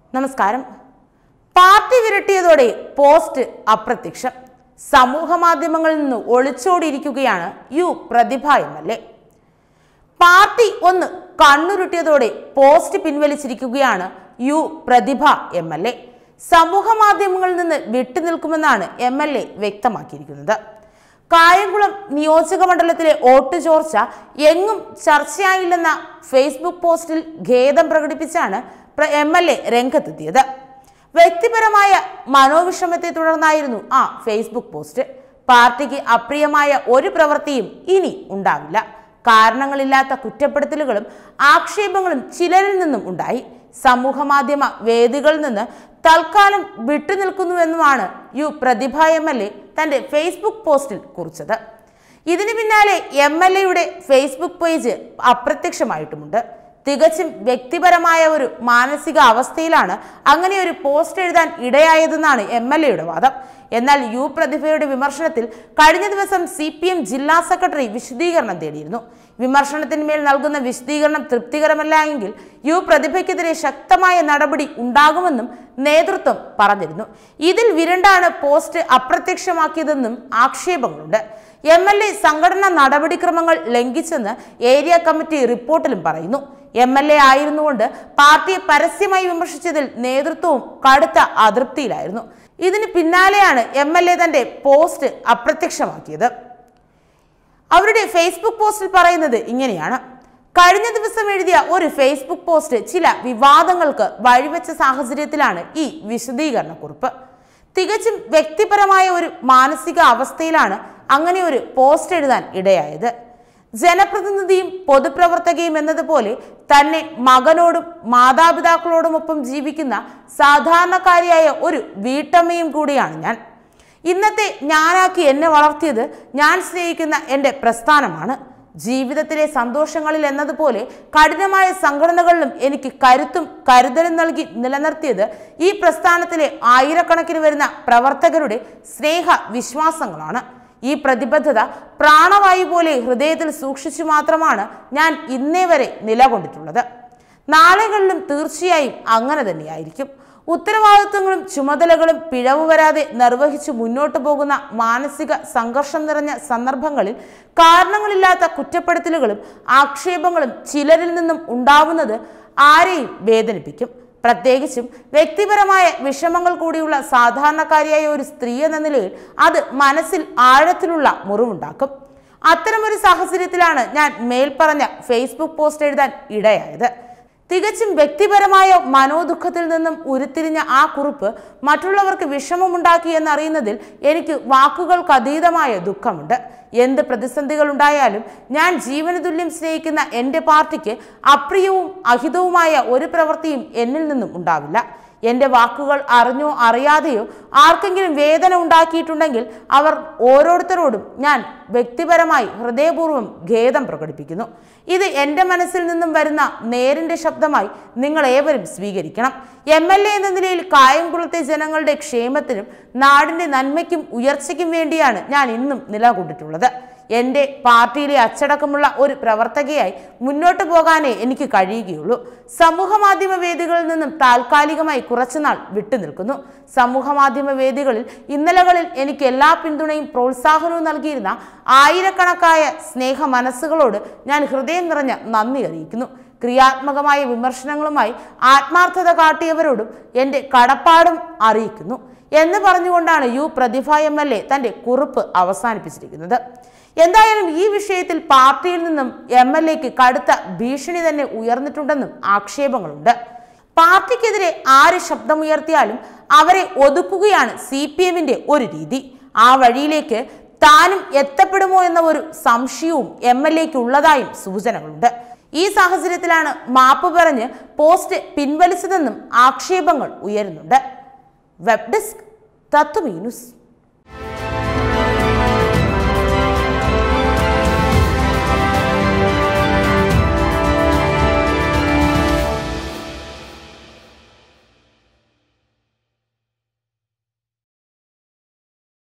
നമസ്കാരം party വിരട്ടിയതോടെ post അപ്രത്യക്ഷം സമൂഹ മാധ്യമങ്ങളിൽ നിന്ന് ഒളിച്ചോടിയിരിക്കുകയാണ് U Prathibha M L A party ഒന്ന് കണ്ണുരുട്ടിയതോടെ പോസ്റ്റ് പിൻവലിച്ചിരിക്കുകയാണ് U Prathibha M L A സമൂഹ മാധ്യമങ്ങളിൽ നിന്ന് വിട്ടുനിൽക്കുമെന്നാണ് എം എൽ എ വ്യക്തമാക്കിയിരിക്കുന്നത് കായംകുളം നിയോജക മണ്ഡലത്തിലെ വോട്ട് ചോർച്ച എങ്ങും ചർച്ചയായില്ലെന്ന ഫേസ്ബുക്ക് പോസ്റ്റിൽ ഖേദം പ്രകടിപ്പിച്ചാണ് എം എൽ എ രംഗത്തെത്തിയത് വ്യക്തിപരമായ മനോവിഷമത്തെ തുടർന്നായിരുന്നു ആ ഫേസ്ബുക്ക് പോസ്റ്റ് പാർട്ടിക്ക് അപ്രിയമായ ഒരു പ്രവൃത്തിയും ഇനി ഉണ്ടാവില്ല കാരണങ്ങളില്ലാത്ത കുറ്റപ്പെടുത്തലുകളും ആക്ഷേപങ്ങളും ചിലരിൽ നിന്നും ഉണ്ടായി സമൂഹ മാധ്യമ വേദികളിൽ നിന്ന് തൽക്കാലം വിട്ടുനിൽക്കുന്നുവെന്നുമാണ് U Prathibha M L A തന്റെ ഫേസ്ബുക്ക് പോസ്റ്റിൽ കുറിച്ചത് ഇതിന് പിന്നാലെ എം എൽ എയുടെ ഫേസ്ബുക്ക് പേജ് അപ്രത്യക്ഷമായിട്ടുമുണ്ട് തികച്ചും വ്യക്തിപരമായ ഒരു മാനസിക അവസ്ഥയിലാണ് അങ്ങനെ ഒരു പോസ്റ്റ് എഴുതാൻ ഇടയായതെന്നാണ് എം എൽ എയുടെ വാദം എന്നാൽ യു പ്രതിഭയുടെ വിമർശനത്തിൽ കഴിഞ്ഞ ദിവസം സി പി എം ജില്ലാ സെക്രട്ടറി വിശദീകരണം തേടിയിരുന്നു വിമർശനത്തിന്മേൽ നൽകുന്ന വിശദീകരണം തൃപ്തികരമല്ല എങ്കിൽ യു പ്രതിഭയ്ക്കെതിരെ ശക്തമായ നടപടി ഉണ്ടാകുമെന്നും നേതൃത്വം പറഞ്ഞിരുന്നു ഇതിൽ വിരണ്ടാണ് പോസ്റ്റ് അപ്രത്യക്ഷമാക്കിയതെന്നും ആക്ഷേപങ്ങളുണ്ട് എം എൽ എ സംഘടനാ നടപടിക്രമങ്ങൾ ലംഘിച്ചെന്ന് ഏരിയ കമ്മിറ്റി റിപ്പോർട്ടിലും പറയുന്നു എം എൽ എ ആയിരുന്നുകൊണ്ട് പാർട്ടിയെ പരസ്യമായി വിമർശിച്ചതിൽ നേതൃത്വവും കടുത്ത അതൃപ്തിയിലായിരുന്നു ഇതിന് പിന്നാലെയാണ് എം എൽ എ തന്റെ പോസ്റ്റ് അപ്രത്യക്ഷമാക്കിയത് അവരുടെ ഫേസ്ബുക്ക് പോസ്റ്റിൽ പറയുന്നത് ഇങ്ങനെയാണ് കഴിഞ്ഞ ദിവസം എഴുതിയ ഒരു ഫേസ്ബുക്ക് പോസ്റ്റ് ചില വിവാദങ്ങൾക്ക് വഴിവെച്ച സാഹചര്യത്തിലാണ് ഈ വിശദീകരണ കുറിപ്പ് തികച്ചും വ്യക്തിപരമായ ഒരു മാനസിക അവസ്ഥയിലാണ് അങ്ങനെ ഒരു പോസ്റ്റ് എഴുതാൻ ഇടയായത് ജനപ്രതിനിധിയും പൊതുപ്രവർത്തകയും എന്നതുപോലെ തന്നെ മകനോടും മാതാപിതാക്കളോടുമൊപ്പം ജീവിക്കുന്ന സാധാരണക്കാരിയായ ഒരു വീട്ടമ്മയും കൂടിയാണ് ഞാൻ ഇന്നത്തെ ഞാനാക്കി എന്നെ വളർത്തിയത് ഞാൻ സ്നേഹിക്കുന്ന എൻ്റെ പ്രസ്ഥാനമാണ് ജീവിതത്തിലെ സന്തോഷങ്ങളിൽ എന്നതുപോലെ കഠിനമായ സംഘടനകളിലും എനിക്ക് കരുത്തും കരുതലും നൽകി നിലനിർത്തിയത് ഈ പ്രസ്ഥാനത്തിലെ ആയിരക്കണക്കിന് വരുന്ന പ്രവർത്തകരുടെ സ്നേഹ വിശ്വാസങ്ങളാണ് ഈ പ്രതിബദ്ധത പ്രാണവായു പോലെ ഹൃദയത്തിൽ സൂക്ഷിച്ചു മാത്രമാണ് ഞാൻ ഇന്നേ വരെ നിലകൊണ്ടിട്ടുള്ളത് നാളെകളിലും തീർച്ചയായും അങ്ങനെ തന്നെയായിരിക്കും ഉത്തരവാദിത്വങ്ങളും ചുമതലകളും പിഴവ് വരാതെ നിർവഹിച്ചു മുന്നോട്ടു പോകുന്ന മാനസിക സംഘർഷം നിറഞ്ഞ സന്ദർഭങ്ങളിൽ കാരണങ്ങളില്ലാത്ത കുറ്റപ്പെടുത്തലുകളും ആക്ഷേപങ്ങളും ചിലരിൽ നിന്നും ഉണ്ടാവുന്നത് ആരെയും വേദനിപ്പിക്കും പ്രത്യേകിച്ചും വ്യക്തിപരമായ വിഷമങ്ങൾ കൂടിയുള്ള സാധാരണക്കാരിയായ ഒരു സ്ത്രീ എന്ന നിലയിൽ അത് മനസ്സിൽ ആഴത്തിലുള്ള മുറിവുണ്ടാക്കും അത്തരമൊരു സാഹചര്യത്തിലാണ് ഞാൻ മേൽപ്പറഞ്ഞ ഫേസ്ബുക്ക് പോസ്റ്റ് എഴുതാൻ ഇടയായത് തികച്ചും വ്യക്തിപരമായ മനോദുഃഖത്തിൽ നിന്നും ഉരുത്തിരിഞ്ഞ ആ കുറിപ്പ് മറ്റുള്ളവർക്ക് വിഷമമുണ്ടാക്കി എന്നറിയുന്നതിൽ എനിക്ക് വാക്കുകൾക്ക് അതീതമായ ദുഃഖമുണ്ട് എന്ത് പ്രതിസന്ധികൾ ഉണ്ടായാലും ഞാൻ ജീവന തുല്യം സ്നേഹിക്കുന്ന എൻ്റെ പാർട്ടിക്ക് അപ്രിയവും അഹിതവുമായ ഒരു പ്രവൃത്തിയും എന്നിൽ നിന്നും ഉണ്ടാവില്ല എൻ്റെ വാക്കുകൾ അറിഞ്ഞോ അറിയാതെയോ ആർക്കെങ്കിലും വേദന ഉണ്ടാക്കിയിട്ടുണ്ടെങ്കിൽ അവർ ഓരോരുത്തരോടും ഞാൻ വ്യക്തിപരമായി ഹൃദയപൂർവ്വം ഖേദം പ്രകടിപ്പിക്കുന്നു ഇത് എൻ്റെ മനസ്സിൽ നിന്നും വരുന്ന നേരിൻ്റെ ശബ്ദമായി നിങ്ങൾ ഏവരും സ്വീകരിക്കണം എം എൽ എ എന്ന നിലയിൽ കായംകുളത്തെ ജനങ്ങളുടെ ക്ഷേമത്തിനും നാടിൻ്റെ നന്മയ്ക്കും ഉയർച്ചയ്ക്കും വേണ്ടിയാണ് ഞാൻ ഇന്നും നിലകൊണ്ടിട്ടുള്ളത് എൻ്റെ പാർട്ടിയിലെ അച്ചടക്കമുള്ള ഒരു പ്രവർത്തകയായി മുന്നോട്ട് പോകാനേ എനിക്ക് കഴിയുകയുള്ളൂ സമൂഹ മാധ്യമ വേദികളിൽ നിന്നും താൽക്കാലികമായി കുറച്ചുനാൾ വിട്ടുനിൽക്കുന്നു സമൂഹ മാധ്യമ വേദികളിൽ ഇന്നലകളിൽ എനിക്ക് എല്ലാ പിന്തുണയും പ്രോത്സാഹനവും നൽകിയിരുന്ന ആയിരക്കണക്കായ സ്നേഹ മനസ്സുകളോട് ഞാൻ ഹൃദയം നിറഞ്ഞ നന്ദി അറിയിക്കുന്നു ക്രിയാത്മകമായ വിമർശനങ്ങളുമായി ആത്മാർത്ഥത കാട്ടിയവരോടും എൻ്റെ കടപ്പാടും അറിയിക്കുന്നു എന്ന് പറഞ്ഞുകൊണ്ടാണ് U Prathibha M L A തൻ്റെ കുറിപ്പ് അവസാനിപ്പിച്ചിരിക്കുന്നത് എന്തായാലും ഈ വിഷയത്തിൽ പാർട്ടിയിൽ നിന്നും എം എൽ എക്ക് കടുത്ത ഭീഷണി തന്നെ ഉയർന്നിട്ടുണ്ടെന്നും ആക്ഷേപങ്ങളുണ്ട് പാർട്ടിക്കെതിരെ ആര് ശബ്ദമുയർത്തിയാലും അവരെ ഒതുക്കുകയാണ് സി പി എമ്മിന്റെ ഒരു രീതി ആ വഴിയിലേക്ക് താനും എത്തപ്പെടുമോ എന്ന ഒരു സംശയവും എം എൽ എക്ക് ഉള്ളതായും സൂചനകളുണ്ട് ഈ സാഹചര്യത്തിലാണ് മാപ്പ് പറഞ്ഞ് പോസ്റ്റ് പിൻവലിച്ചതെന്നും ആക്ഷേപങ്ങൾ ഉയരുന്നുണ്ട് വെബ് ഡെസ്ക് തത്വമീ ന്യൂസ്